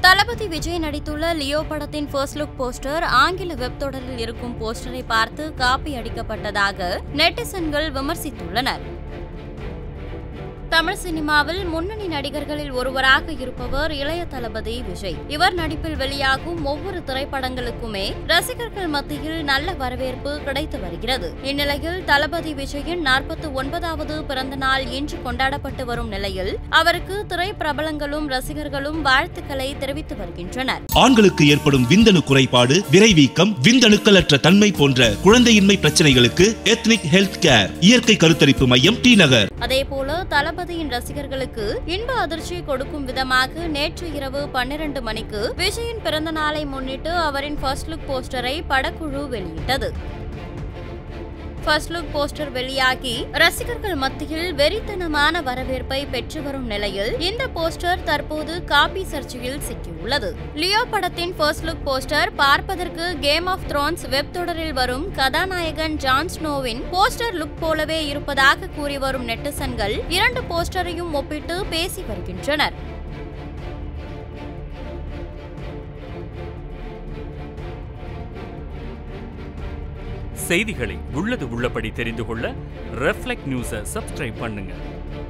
தளபதி விஜய் நடித்துள்ள லியோ படத்தின் first look poster ஆங்கில வெப் தொடரில் இருக்கும் போஸ்டரை பார்த்து காப்பி அடிக்கப்பட்டதாக நெட்டிசன்கள் விமர்சித்துள்ளனர் தமிழ் சினிமாவில் முன்னணி நடிகர்களில் ஒருவராக இருப்பவர் இளைய தளபதி விஜய் இவர் நடிப்பில் வெளியாகும் ஒவ்வொரு திரைப்படங்களுக்குமே ரசிகர்கள் மத்தியில் நல்ல வரவேற்பு கிடைத்து வருகிறது இந்நிலையில் தளபதி விஜயின் நாற்பத்தி ஒன்பதாவது பிறந்த நாள் இன்று கொண்டாடப்பட்டு வரும் நிலையில் அவருக்கு திரைப்பிரபலங்களும் ரசிகர்களும் வாழ்த்துக்களை தெரிவித்து வருகின்றனர் ஆண்களுக்கு ஏற்படும் விந்தணு குறைபாடு விரைவீக்கம் விந்தணுக்களற்ற தன்மை போன்ற குழந்தையின்மை பிரச்சனைகளுக்கு எத்னிக் ஹெல்த் கேர் இயற்கை கருத்தரிப்பு மையம் டி நகர் அதேபோல தளபதியின் ரசிகர்களுக்கு இன்ப அதிர்ச்சி கொடுக்கும் விதமாக நேற்று இரவு பன்னிரண்டு மணிக்கு விஜயின் பிறந்த நாளை முன்னிட்டு அவரின் ஃபர்ஸ்ட் லுக் போஸ்டரை படக்குழு வெளியிட்டது ஃபர்ஸ்ட் லுக் போஸ்டர் வெளியாகி ரசிகர்கள் மத்தியில் வெறித்தனமான வரவேற்பை பெற்று வரும் நிலையில் இந்த போஸ்டர் தற்போது காப்பி சர்ச்சையில் சிக்கியுள்ளது லியோ படத்தின் ஃபர்ஸ்ட் லுக் போஸ்டர் பார்ப்பதற்கு கேம் ஆஃப் த்ரோன்ஸ் வெப் தொடரில் வரும் கதாநாயகன் ஜான் ஸ்னோவின் போஸ்டர் லுக் போலவே இருப்பதாக கூறி வரும் நெட்டிசன்கள் இரண்டு போஸ்டரையும் ஒப்பிட்டு பேசி வருகின்றனர் செய்திகளை உள்ளது உள்ளபடி தெரிந்து கொள்ள ரெஃப்ளெக்ட் நியூஸை சப்ஸ்கிரைப் பண்ணுங்க